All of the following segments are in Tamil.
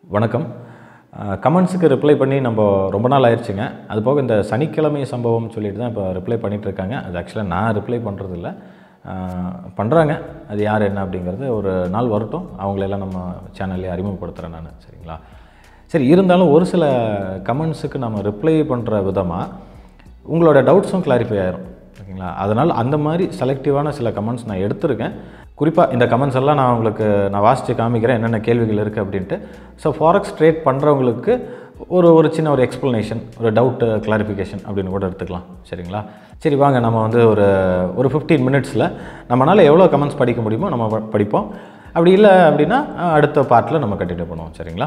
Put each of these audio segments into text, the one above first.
வணக்கம் கமெண்ட்ஸுக்கு ரிப்ளை பண்ணி நம்ம ரொம்ப நாள் ஆயிடுச்சுங்க அது போக இந்த சனிக்கிழமை சம்பவம் சொல்லிட்டு தான் இப்போ ரிப்ளை பண்ணிட்டு இருக்காங்க அது ஆக்சுவலாக நான் ரிப்ளை பண்ணுறதில்ல பண்ணுறாங்க அது யார் என்ன அப்படிங்கிறது ஒரு நாள் வரட்டும் அவங்களெல்லாம் நம்ம சேனல்லே அறிமுகப்படுத்துகிறேன் நான் சரிங்களா சரி இருந்தாலும் ஒரு சில கமெண்ட்ஸுக்கு நம்ம ரிப்ளை பண்ணுற விதமாக உங்களோட டவுட்ஸும் கிளாரிஃபை ஆயிரும் ஓகேங்களா அதனால் அந்த மாதிரி செலக்டிவான சில கமெண்ட்ஸ் நான் எடுத்திருக்கேன் குறிப்பாக இந்த கமெண்ட்ஸ் எல்லாம் நான் உங்களுக்கு நான் வாசித்து காமிக்கிறேன் என்னென்ன கேள்விகள் இருக்குது அப்படின்ட்டு ஸோ ஃபாரெக்ஸ் ட்ரேட் பண்ணுறவங்களுக்கு ஒரு ஒரு சின்ன ஒரு எக்ஸ்ப்ளனேஷன் ஒரு டவுட்டு கிளாரிஃபிகேஷன் அப்படின்னு கூட எடுத்துக்கலாம் சரிங்களா சரி வாங்க நம்ம வந்து ஒரு ஒரு ஃபிஃப்டீன் மினிட்ஸில் நம்மளால் எவ்வளோ கமெண்ட்ஸ் படிக்க முடியுமோ நம்ம ப- படிப்போம் அப்படி இல்லை அப்படின்னா அஹ், அடுத்த பார்ட்டில் நம்ம கண்டினியூ பண்ணுவோம் சரிங்களா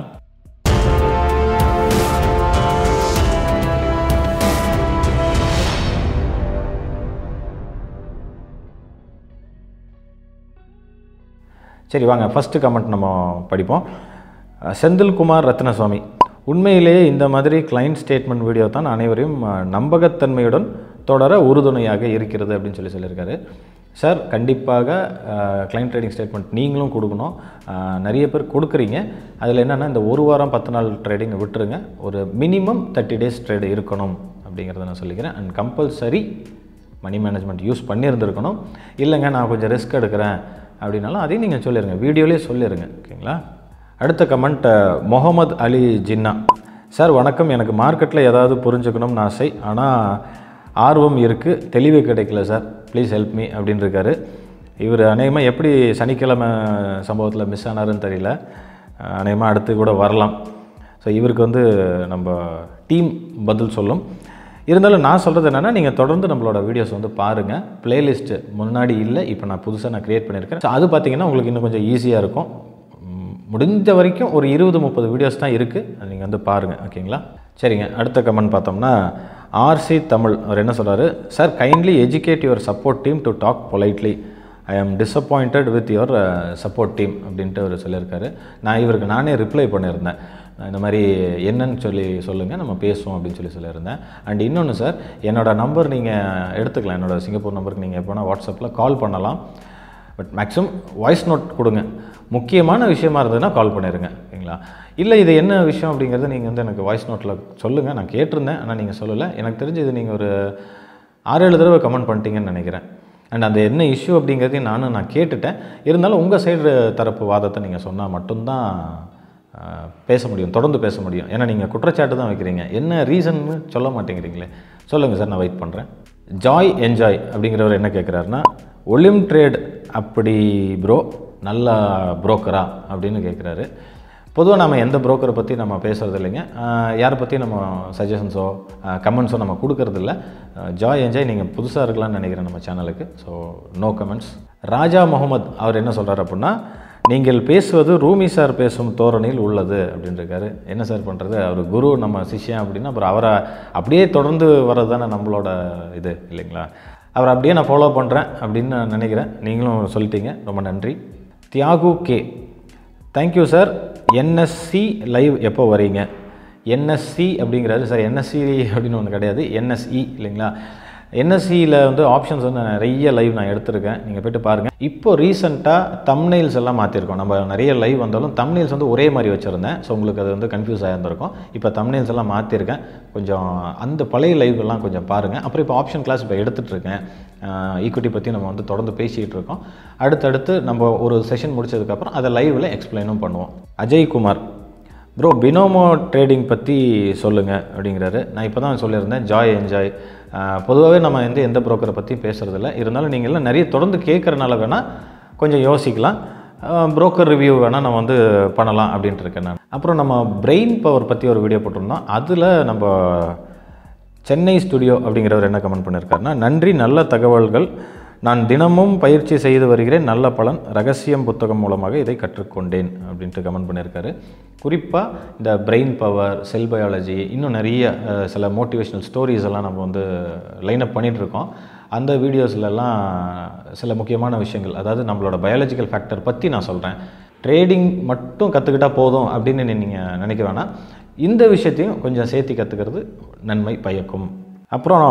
சரி வாங்க ஃபஸ்ட்டு கமெண்ட் நம்ம படிப்போம் அஹ், செந்தில்குமார் ரத்னசுவாமி உண்மையிலேயே இந்த மாதிரி கிளைண்ட் ஸ்டேட்மெண்ட் வீடியோ தான் அனைவரையும் அஹ், நம்பகத்தன்மையுடன் தொடர உறுதுணையாக இருக்கிறது அப்படின்னு சொல்லி சொல்லியிருக்காரு சார் கண்டிப்பாக கிளைண்ட் ட்ரேடிங் ஸ்டேட்மெண்ட் நீங்களும் கொடுக்கணும் அஹ், நிறைய பேர் கொடுக்குறீங்க அதில் என்னென்னா இந்த ஒரு வாரம் பத்து நாள் ட்ரேடிங் விட்டுருங்க ஒரு மினிமம் தேர்ட்டி டேஸ் ட்ரேடு இருக்கணும் அப்படிங்கிறத நான் சொல்லிக்கிறேன் and compulsory money management use பண்ணியிருந்திருக்கணும் இல்லைங்க நான் கொஞ்சம் ரிஸ்க் எடுக்கிறேன் அப்படின்னாலும் அதையும் நீங்கள் சொல்லிடுங்க வீடியோலேயே சொல்லிடுங்க ஓகேங்களா அடுத்த கமெண்ட் முகமது அலி ஜின்னா சார் வணக்கம் எனக்கு மார்க்கெட்டில் ஏதாவது புரிஞ்சுக்கணும்னு ஆசை ஆனால் ஆர்வம் இருக்குது தெளிவு கிடைக்கல சார் ப்ளீஸ் ஹெல்ப் மீ அப்படின்னு இருக்காரு இவர் அநேகமாக எப்படி சனிக்கிழமை சம்பவத்தில் மிஸ் ஆனாருன்னு தெரியல அநேகமாக அடுத்து கூட வரலாம் ஸோ இவருக்கு வந்து நம்ம டீம் பதில் சொல்லும் இருந்தாலும் நான் சொல்கிறது என்னென்னா நீங்கள் தொடர்ந்து நம்மளோட வீடியோஸ் வந்து பாருங்கள் பிளேலிஸ்ட்டு முன்னாடி இல்லை இப்போ நான் புதுசாக நான் க்ரியேட் பண்ணியிருக்கேன் ஸோ அது பார்த்தீங்கன்னா உங்களுக்கு இன்னும் கொஞ்சம் ஈஸியாக இருக்கும் ம், முடிஞ்ச வரைக்கும் ஒரு இருபது முப்பது வீடியோஸ் தான் இருக்குது அது நீங்கள் வந்து பாருங்கள் ஓகேங்களா சரிங்க அடுத்த கமெண்ட் பார்த்தோம்னா ஆர்சி தமிழ் அவர் என்ன சொல்றாரு sir kindly educate your support team to talk politely I am disappointed with your support team அப்படின்ட்டு அவர் சொல்லியிருக்காரு நான் இவருக்கு நானே ரிப்ளை பண்ணியிருந்தேன் நான் இந்த மாதிரி என்னன்னு சொல்லி சொல்லுங்கள் நம்ம பேசுவோம் அப்படின்னு சொல்லி சொல்லியிருந்தேன் அண்ட் இன்னொன்று சார் என்னோட நம்பர் நீங்கள் எடுத்துக்கலாம் என்னோட சிங்கப்பூர் நம்பருக்கு நீங்கள் எப்போனா வாட்ஸ்அப்பில் கால் பண்ணலாம் பட் மேக்ஸிமம் வாய்ஸ் நோட் கொடுங்க முக்கியமான விஷயமா இருந்ததுன்னா கால் பண்ணிடுங்க ஓகேங்களா இல்லை இது என்ன விஷயம் அப்படிங்கிறது நீங்கள் வந்து எனக்கு வாய்ஸ் நோட்டில் சொல்லுங்கள் நான் கேட்டிருந்தேன் ஆனால் நீங்கள் சொல்லலை எனக்கு தெரிஞ்சு இது நீங்கள் ஒரு ஆறு ஏழு தடவை கமெண்ட் பண்ணிட்டீங்கன்னு நினைக்கிறேன் அண்ட் அந்த என்ன இஷ்யூ அப்படிங்கிறதையும் நானும் நான் கேட்டுட்டேன் இருந்தாலும் உங்கள் சைடு தரப்பு வாதத்தை நீங்கள் சொன்னால் மட்டும்தான் ஆஹ், பேச முடியும் தொடர்ந்து பேச முடியும் ஏன்னா நீங்கள் குற்றச்சாட்டு தான் வைக்கிறீங்க என்ன ரீசன்னு சொல்ல மாட்டேங்கிறீங்களே சொல்லுங்கள் சார் நான் வெயிட் பண்ணுறேன் ஜாய் என்ஜாய் அப்படிங்கிறவர் என்ன கேட்குறாருன்னா ஒலிம் ட்ரேட் அப்படி ப்ரோ நல்ல புரோக்கரா அப்படின்னு கேட்குறாரு பொதுவாக நம்ம எந்த புரோக்கரை பற்றி நம்ம பேசுகிறது இல்லைங்க ஆஹ், யாரை பற்றி நம்ம சஜஷன்ஸோ கமெண்ட்ஸோ நம்ம கொடுக்கறதில்ல ஜாய் என்ஜாய் நீங்கள் புதுசாக இருக்கலாம்னு நினைக்கிறேன் நம்ம சேனலுக்கு so no comments Raja Mohammed அவர் என்ன சொல்கிறார் அப்படின்னா நீங்கள் பேசுவது ரூமி சார் பேசும் தோரணையில் உள்ளது அப்படின்னு இருக்காரு என்ன சார் பண்ணுறது அவர் குரு நம்ம சிஷ்யன் அப்படின்னா அப்புறம் அவரை அப்படியே தொடர்ந்து வர்றது தானே நம்மளோட இது இல்லைங்களா அவரை அப்படியே நான் ஃபாலோ பண்ணுறேன் அப்படின்னு நான் நினைக்கிறேன் நீங்களும் சொல்லிட்டீங்க ரொம்ப நன்றி Thiyagu K thank you sir NSC live எப்போ வரீங்க என்எஸ்சி அப்படிங்கிறாரு சார் என்எஸ்சி அப்படின்னு ஒன்று கிடையாது என்எஸ்இ இல்லைங்களா என்எஸ்சியில் வந்து ஆப்ஷன்ஸ் வந்து நிறைய லைவ் நான் எடுத்திருக்கேன் நீங்கள் போய்ட்டு பாருங்கள் இப்போ ரீசெண்டாக தம்னைல்ஸ் எல்லாம் மாற்றிருக்கோம் நம்ம நிறைய லைவ் வந்தாலும் தம்னைல்ஸ் வந்து ஒரே மாதிரி வச்சுருந்தேன் ஸோ உங்களுக்கு அது வந்து கன்ஃபியூஸ் ஆகிருந்திருக்கும் இப்போ தம்னைல்ஸ் எல்லாம் மாற்றிருக்கேன் கொஞ்சம் அந்த பழைய லைவ் எல்லாம் கொஞ்சம் பாருங்கள் அப்புறம் இப்போ ஆப்ஷன் கிளாஸ் இப்போ எடுத்துகிட்ருக்கேன் ஈக்விட்டி பற்றி நம்ம வந்து தொடர்ந்து பேசிகிட்டு இருக்கோம் அடுத்தடுத்து நம்ம ஒரு செஷன் முடிச்சதுக்கப்புறம் அதை லைவில் எக்ஸ்பிளைனும் பண்ணுவோம் Ajay Kumar bro Binomo trading பற்றி சொல்லுங்கள் அப்படிங்கிறாரு நான் இப்போ தான் சொல்லியிருந்தேன் ஜாய் என்ஜாய் பொதுவாகவே நம்ம வந்து எந்த புரோக்கரை பற்றி பேசுகிறதில்ல இருந்தாலும் நீங்கள் எல்லாம் நிறைய தொடர்ந்து கேட்குறனால வேணால் கொஞ்சம் யோசிக்கலாம் புரோக்கர் ரிவ்யூ வேணால் நம்ம வந்து பண்ணலாம் அப்படின்ட்டு இருக்கேன் நான் அப்புறம் நம்ம பிரெயின் பவர் பற்றி ஒரு வீடியோ போட்டிருந்தோம் அதில் நம்ம சென்னை ஸ்டுடியோ அப்படிங்கிறவர் என்ன கமெண்ட் பண்ணியிருக்காருன்னா நன்றி நல்ல தகவல்கள் நான் தினமும் பயிற்சி செய்து வருகிறேன் நல்ல பலன் ரகசியம் புத்தகம் மூலமாக இதை கற்றுக்கொண்டேன் அப்படின்ட்டு கமெண்ட் பண்ணியிருக்காரு குறிப்பாக இந்த பிரெயின் பவர் செல் பயாலஜி இன்னும் நிறைய அஹ், சில மோட்டிவேஷனல் ஸ்டோரிஸ் எல்லாம் நம்ம வந்து லைனப் பண்ணிகிட்ருக்கோம் அந்த வீடியோஸ்லலாம் சில முக்கியமான விஷயங்கள் அதாவது நம்மளோட பயாலஜிக்கல் ஃபேக்டர் பற்றி நான் சொல்கிறேன் ட்ரேடிங் மட்டும் கற்றுக்கிட்டா போதும் அப்படின்னு நீங்கள் நினைக்க வேணாம் இந்த விஷயத்தையும் கொஞ்சம் சேர்த்து கற்றுக்கிறது நன்மை பயக்கும் அப்புறம்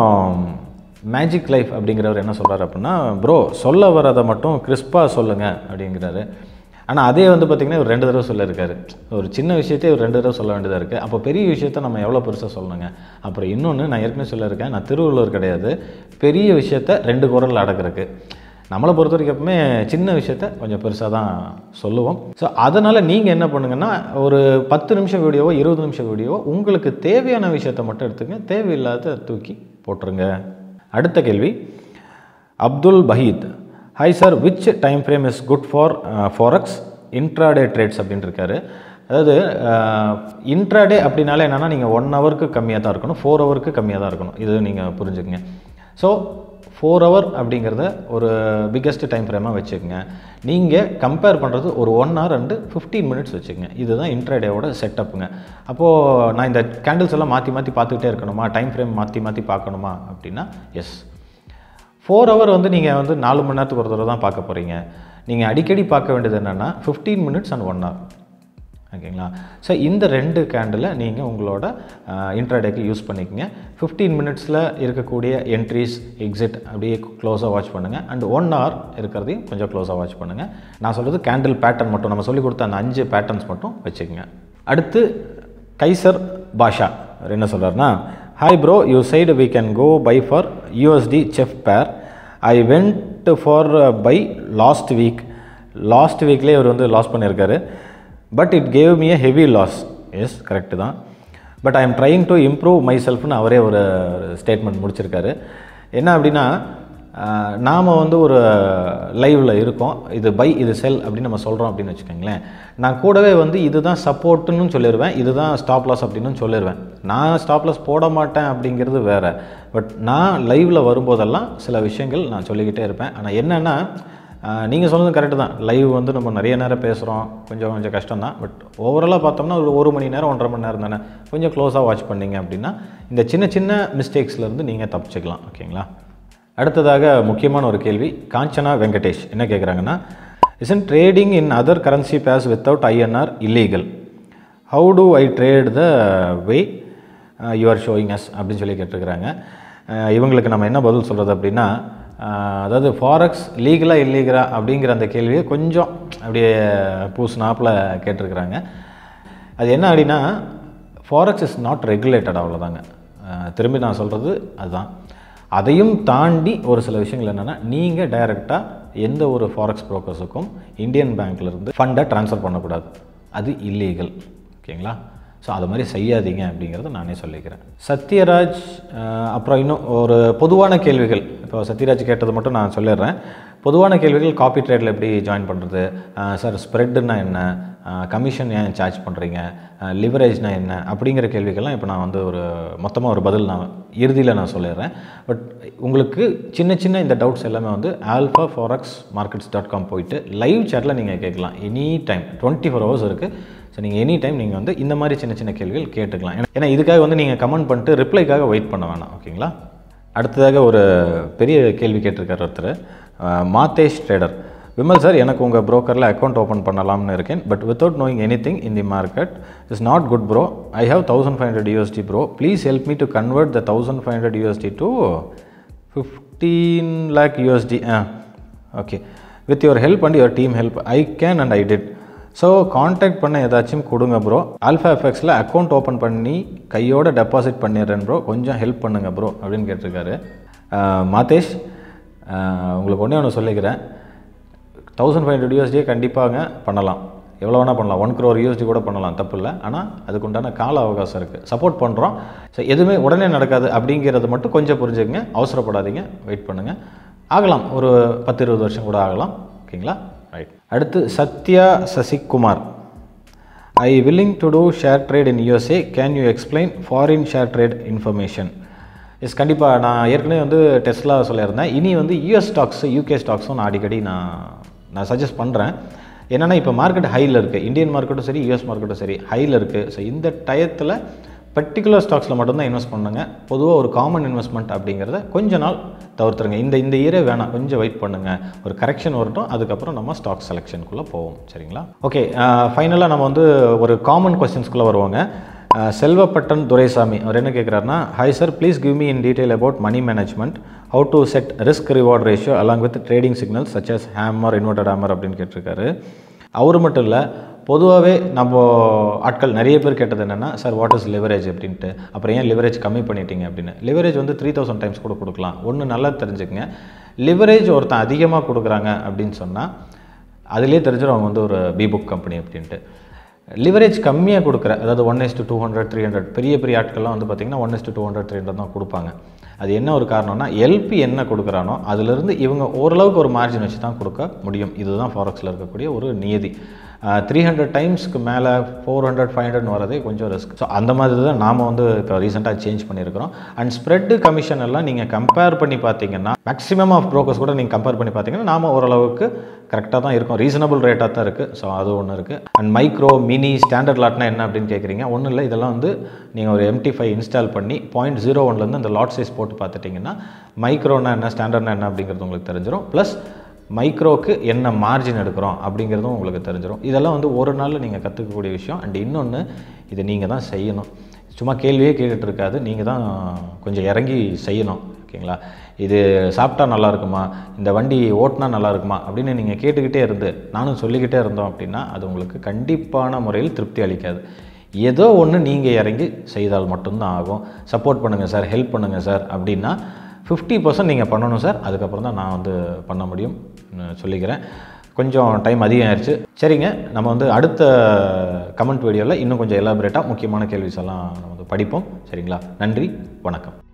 மேஜிக் லைஃப் அப்படிங்கிறவர் என்ன சொல்றாரு அப்படின்னா ப்ரோ சொல்ல வரதை மட்டும் கிறிஸ்பாக சொல்லுங்கள் அப்படிங்கிறாரு ஆனால் அதே வந்து பார்த்திங்கன்னா ஒரு ரெண்டு தடவை சொல்லியிருக்காரு ஒரு சின்ன விஷயத்தையே ஒரு ரெண்டு தடவை சொல்ல வேண்டியதாக இருக்குது அப்போ பெரிய விஷயத்த நம்ம எவ்வளோ பெருசாக சொல்லணுங்க அப்புறம் இன்னொன்று நான் ஏற்கனவே சொல்லியிருக்கேன் நான் திருவள்ளுவர் கிடையாது பெரிய விஷயத்த ரெண்டு குரலில் அடக்கிறதுக்கு நம்மளை பொறுத்த வரைக்கும் எப்பவுமே சின்ன விஷயத்த கொஞ்சம் பெருசாக தான் சொல்லுவோம் ஸோ அதனால் நீங்கள் என்ன பண்ணுங்கன்னா ஒரு பத்து நிமிஷம் வீடியோவோ இருபது நிமிஷம் வீடியோவோ உங்களுக்கு தேவையான விஷயத்த மட்டும் எடுத்துங்க தேவையில்லாத தூக்கி போட்டுருங்க அடுத்த கேள்வி Abdul Baheed hi sir which time frame is good for forex intraday trades அப்படின்னு இருக்காரு அதாவது இன்ட்ராடே அப்படின்னாலே என்னென்னா நீங்கள் ஒன் ஹவருக்கு கம்மியாக தான் இருக்கணும் ஃபோர் ஹவருக்கு கம்மியாக தான் இருக்கணும் இது நீங்கள் புரிஞ்சுக்கங்க ஸோ ஃபோர் ஹவர் அப்படிங்கிறத ஒரு பிக்கஸ்ட் டைம் ஃப்ரேமாக வச்சுக்கோங்க நீங்கள் கம்பேர் பண்ணுறது ஒரு one hour and fifteen minutes வச்சுக்கோங்க இதுதான் இன்ட்ராடேவோட செட்டப்புங்க அப்போது நான் இந்த கேண்டில்ஸ் எல்லாம் மாற்றி மாற்றி பார்த்துக்கிட்டே இருக்கணுமா டைம் ஃப்ரேம் மாற்றி மாற்றி பார்க்கணுமா அப்படின்னா எஸ் ஃபோர் ஹவர் வந்து நீங்கள் வந்து நாலு மணி நேரத்துக்கு ஒரு தடவை தான் பார்க்க போகிறீங்க நீங்கள் அடிக்கடி பார்க்க வேண்டியது என்னென்னா fifteen minutes and one hour ஓகேங்களா ஸோ இந்த ரெண்டு கேண்டிலை நீங்கள் உங்களோட இன்ட்ராடேக்கு யூஸ் பண்ணிக்கோங்க ஃபிஃப்டீன் மினிட்ஸில் இருக்கக்கூடிய என்ட்ரிஸ் எக்ஸிட் அப்படியே க்ளோஸாக வாட்ச் பண்ணுங்கள் அண்ட் ஒன் ஹவர் இருக்கிறதையும் கொஞ்சம் க்ளோஸாக வாட்ச் பண்ணுங்கள் நான் சொல்கிறது கேண்டில் பேட்டர்ன் மட்டும் நம்ம சொல்லிக் கொடுத்த அந்த அஞ்சு பேட்டர்ன்ஸ் மட்டும் வச்சுக்கோங்க அடுத்து கைசர் பாஷா அவர் என்ன சொல்கிறாருன்னா hi bro you said we can go buy for USD chef pair I went for buy last week last வீக்லேயே இவர் வந்து லாஸ் பண்ணியிருக்காரு but it gave me a heavy loss yes correct தான் but I am trying to improve my செல்ஃப்னு அவரே ஒரு ஸ்டேட்மெண்ட் முடிச்சிருக்காரு என்ன அப்படின்னா நாம் வந்து ஒரு லைவில் இருக்கோம் இது பை இது செல் அப்படின்னு நம்ம சொல்கிறோம் அப்படின்னு வச்சுக்கோங்களேன் நான் கூடவே வந்து இதுதான் சப்போர்ட்டுன்னு சொல்லிடுவேன் இதுதான் ஸ்டாப் லாஸ் அப்படின்னு சொல்லிடுவேன் நான் ஸ்டாப் லாஸ் போட மாட்டேன் அப்படிங்கிறது வேறு பட் நான் லைவில் வரும்போதெல்லாம் சில விஷயங்கள் நான் சொல்லிக்கிட்டே இருப்பேன் ஆனால் என்னென்னா நீங்கள் சொன்னது கரெக்டு தான் லைவ் வந்து நம்ம நிறைய நேரம் பேசுகிறோம் கொஞ்சம் கொஞ்சம் கஷ்டம் தான் பட் ஓவராலாக பார்த்தோம்னா ஒரு ஒரு மணி நேரம் ஒன்றரை மணி நேரம் தானே கொஞ்சம் க்ளோஸாக வாட்ச் பண்ணீங்க அப்படின்னா இந்த சின்ன சின்ன மிஸ்டேக்ஸ்லேருந்து நீங்கள் தப்பிச்சுக்கலாம் ஓகேங்களா அடுத்ததாக முக்கியமான ஒரு கேள்வி காஞ்சனா வெங்கடேஷ் என்ன கேட்குறாங்கன்னா isn't trading in other currency base without INR illegal how to I trade the way you are showing us அப்படின்னு சொல்லி கேட்டிருக்கிறாங்க அஹ் இவங்களுக்கு நம்ம என்ன பதில் சொல்கிறது அப்படின்னா அஹ் அதாவது ஃபாரெக்ஸ் லீகலாக இல்லீகலா அப்படிங்கிற அந்த கேள்வியை கொஞ்சம் அப்படியே பூசினாப்பில் கேட்டிருக்கிறாங்க அது என்ன அப்படின்னா ஃபாரெக்ஸ் இஸ் நாட் ரெகுலேட்டட் அவ்வளோதாங்க அஹ் திரும்பி நான் சொல்கிறது அதுதான் அதையும் தாண்டி ஒரு சில விஷயங்கள் என்னென்னா நீங்கள் டைரெக்டாக எந்த ஒரு ஃபாரெக்ஸ் ப்ரோக்கர்ஸுக்கும் இந்தியன் பேங்க்லேருந்து ஃபண்டை ட்ரான்ஸ்ஃபர் பண்ணக்கூடாது அது இல்லீகல் ஓகேங்களா ஸோ அது மாதிரி செய்யாதீங்க அப்படிங்கிறத நானே சொல்லிக்கிறேன் சத்யராஜ் அஹ், அப்புறம் இன்னும் ஒரு பொதுவான கேள்விகள் இப்போ சத்யராஜ் கேட்டது மட்டும் நான் சொல்லிடுறேன் பொதுவான கேள்விகள் காப்பி ட்ரேடில் எப்படி ஜாயின் பண்ணுறது சார் ஸ்ப்ரெட்டுன்னா என்ன கமிஷன் ஏன் சார்ஜ் பண்ணுறீங்க லிவரேஜ்னா என்ன அப்படிங்கிற கேள்விகள்லாம் இப்போ நான் வந்து ஒரு மொத்தமாக ஒரு பதில் நான் இறுதியில் நான் சொல்லிடுறேன் பட் உங்களுக்கு சின்ன சின்ன இந்த டவுட்ஸ் எல்லாமே வந்து alpha forex markets dot com போயிட்டு லைவ் சேட்டில் நீங்கள் கேட்கலாம் any time twenty four hours இருக்குது ஸோ நீங்கள் எனி டைம் நீங்கள் வந்து இந்த மாதிரி சின்ன சின்ன கேள்விகள் கேட்டுக்கலாம் ஏன்னா- ஏன்னா இதுக்காக வந்து நீங்கள் கமெண்ட் பண்ணிட்டு ரிப்ளைக்காக வெயிட் பண்ண வேணாம் ஓகேங்களா அடுத்ததாக ஒரு பெரிய கேள்வி கேட்டிருக்கார் ஒருத்தர் அஹ், மாதேஷ் ட்ரேடர் விமல் சார் எனக்கு உங்கள் ப்ரோக்கரில் அக்கௌண்ட் ஓப்பன் பண்ணலாம்னு இருக்கேன் but without knowing any thing in the market is not good bro I have thousand five hundred USD bro please help me to convert the thousand five hundred USD to fifteen lakh USD ah okay with your help and your team help I can and I did so contact பண்ண ஏதாச்சும் கொடுங்க ப்ரோ ஆல்ஃபா எஃப்எக்ஸில் அக்கௌண்ட் ஓப்பன் பண்ணி கையோட டெபாசிட் பண்ணிடுறேன் ப்ரோ கொஞ்சம் ஹெல்ப் பண்ணுங்க ப்ரோ அப்படின்னு கேட்டிருக்காரு அஹ், மாதேஷ் அஹ், உங்களுக்கு ஒன்றே ஒன்று சொல்லிக்கிறேன் தௌசண்ட் ஃபைவ் ஹண்ட்ரட் யூஎஸ்டியே கண்டிப்பாக பண்ணலாம் எவ்வளோ வேணால் பண்ணலாம் ஒன் crore யூஎஸ்டி கூட பண்ணலாம் தப்பு இல்லை ஆனால் அதுக்கு உண்டான கால அவகாசம் இருக்குது சப்போர்ட் பண்ணுறோம் ஸோ எதுவுமே உடனே நடக்காது அப்படிங்கிறது மட்டும் கொஞ்சம் புரிஞ்சுக்கங்க அவசரப்படாதீங்க வெயிட் பண்ணுங்கள் ஆகலாம் ஒரு பத்து இருபது வருஷம் கூட ஆகலாம் ஓகேங்களா ரைட் அடுத்து Sathya Sasikumar I willing to do share trade in USA can you explain foreign share trade information yes கண்டிப்பாக நான் ஏற்கனவே வந்து டெஸ்லா சொல்லியிருந்தேன் இனி வந்து யூஎஸ் ஸ்டாக்ஸ் யூகே ஸ்டாக்ஸும் நான் அடிக்கடி நான் நான் சஜஸ்ட் பண்ணுறேன் என்னென்னா இப்போ மார்க்கெட் ஹையில் இருக்குது இந்தியன் மார்க்கெட்டும் சரி யூஎஸ் மார்க்கெட்டும் சரி ஹையில் இருக்குது ஸோ இந்த டயத்தில் பர்டிகுலர் ஸ்டாக்ஸில் மட்டும்தான் இன்வெஸ்ட் பண்ணுங்க பொதுவாக ஒரு காமன் இன்வெஸ்ட்மெண்ட் அப்படிங்கிறத கொஞ்ச நாள் தவிர்த்துருங்க இந்த இந்த இயரே வேணாம் கொஞ்சம் வெயிட் பண்ணுங்கள் ஒரு கரெக்ஷன் வரட்டும் அதுக்கப்புறம் நம்ம ஸ்டாக் செலெக்ஷனுக்குள்ளே போவோம் சரிங்களா ஓகே ஃபைனலாக நம்ம வந்து ஒரு காமன் கொஸ்டின்ஸ்குள்ளே வருவாங்க அஹ், செல்வப்பட்டன் துரைசாமி அவர் என்ன கேட்குறாருன்னா hi sir please give me in detail about money management how to set risk reward ratio along with trading signals such as hammer inverted hammer அப்படின்னு கேட்டிருக்காரு அவர் மட்டும் இல்லை பொதுவாகவே நம்ம ஆட்கள் நிறைய பேர் கேட்டது என்னென்னா சார் வாட் இஸ் லிவரேஜ் அப்படின்ட்டு அப்புறம் ஏன் லிவரேஜ் கம்மி பண்ணிட்டீங்க அப்படின்னு லிவரேஜ் வந்து த்ரீ தௌசண்ட் டைம்ஸ் கூட கொடுக்கலாம் ஒன்று நல்லா தெரிஞ்சுக்கங்க லிவரேஜ் ஒருத்தன் அதிகமாக கொடுக்குறாங்க அப்படின்னு சொன்னால் அதிலே தெரிஞ்சிடும் அவங்க வந்து ஒரு பி புக் கம்பெனி அப்படின்ட்டு லிவரேஜ் கம்மியாக கொடுக்குற அதாவது one is two hundred three hundred பெரிய பெரிய ஆட்கள்லாம் வந்து பார்த்திங்கன்னா one is two hundred three hundred தான் கொடுப்பாங்க அது என்ன ஒரு காரணம்னா எல்பி என்ன கொடுக்குறானோ அதுலேருந்து இவங்க ஓரளவுக்கு ஒரு மார்ஜின் வச்சு தான் கொடுக்க முடியும் இதுதான் ஃபாரெக்ஸில் இருக்கக்கூடிய ஒரு நியதி த்ரீ ஹண்ட்ரட் டைம்ஸ்க்கு மேலே ஃபோர் ஹண்ட்ரட் ஃபைவ் ஹண்ட்ரட் வரதே கொஞ்சம் ரிஸ்க் ஸோ அந்த மாதிரி தான் நாம் வந்து இப்போ ரீசெண்டாக சேஞ்ச் பண்ணியிருக்கிறோம் அண்ட் ஸ்ப்ரெட்டு கமிஷன் எல்லாம் நீங்கள் கம்பேர் பண்ணி பார்த்தீங்கன்னா மேக்ஸிமம் ஆஃப் ப்ரோக்கர்ஸ் கூட நீங்கள் கம்பேர் பண்ணி பார்த்தீங்கன்னா நாம் ஓரளவுக்கு கரெக்டாக தான் இருக்கும் ரீசனபிள் ரேட்டாக தான் இருக்குது ஸோ அது ஒன்று இருக்குது அண்ட் மைக்ரோ மினி ஸ்டாண்டர்ட் லாட்னா என்ன அப்படின்னு கேட்குறீங்க ஒன்றும் இல்லை இதெல்லாம் வந்து நீங்கள் ஒரு எம்டி ஃபைவ் இன்ஸ்டால் பண்ணி பாயிண்ட் ஜீரோ ஒன்லேருந்து அந்த லாட் சைஸ் போட்டு பார்த்துட்டிங்கன்னா மைக்ரோனா என்ன ஸ்டாண்டர்ட்னா என்ன அப்படிங்கிறது உங்களுக்கு தெரிஞ்சிடும் ப்ளஸ் மைக்ரோக்கு என்ன மார்ஜின் எடுக்கிறோம் அப்படிங்கிறதும் உங்களுக்கு தெரிஞ்சிடும் இதெல்லாம் வந்து ஒரு நாளில் நீங்கள் கற்றுக்கக்கூடிய விஷயம் அண்ட் இன்னொன்று இதை நீங்கள் தான் செய்யணும் சும்மா கேள்வியே கேட்டுட்டு இருக்காது நீங்கள் தான் கொஞ்சம் இறங்கி செய்யணும் ஓகேங்களா இது சாப்பிட்டா நல்லா இருக்குமா இந்த வண்டி ஓட்டினா நல்லா இருக்குமா அப்படின்னு நீங்கள் கேட்டுக்கிட்டே இருந்து நானும் சொல்லிக்கிட்டே இருந்தோம் அப்படின்னா அது உங்களுக்கு கண்டிப்பான முறையில் திருப்தி அளிக்காது ஏதோ ஒன்று நீங்கள் இறங்கி செய்தால் மட்டும்தான் ஆகும் சப்போர்ட் பண்ணுங்கள் சார் ஹெல்ப் பண்ணுங்கள் சார் அப்படின்னா ஃபிஃப்டி பர்சன்ட் நீங்கள் பண்ணணும் சார் அதுக்கப்புறம் தான் நான் வந்து பண்ண முடியும் சொல்லிக்கிறேன் கொஞ்சம் டைம் அதிகம் ஆயிடுச்சு சரிங்க நம்ம வந்து அடுத்த கமெண்ட் வீடியோவில் இன்னும் கொஞ்சம் எலாபரேட்டாக முக்கியமான கேள்விஸ் எல்லாம் நம்ம வந்து படிப்போம் சரிங்களா நன்றி வணக்கம்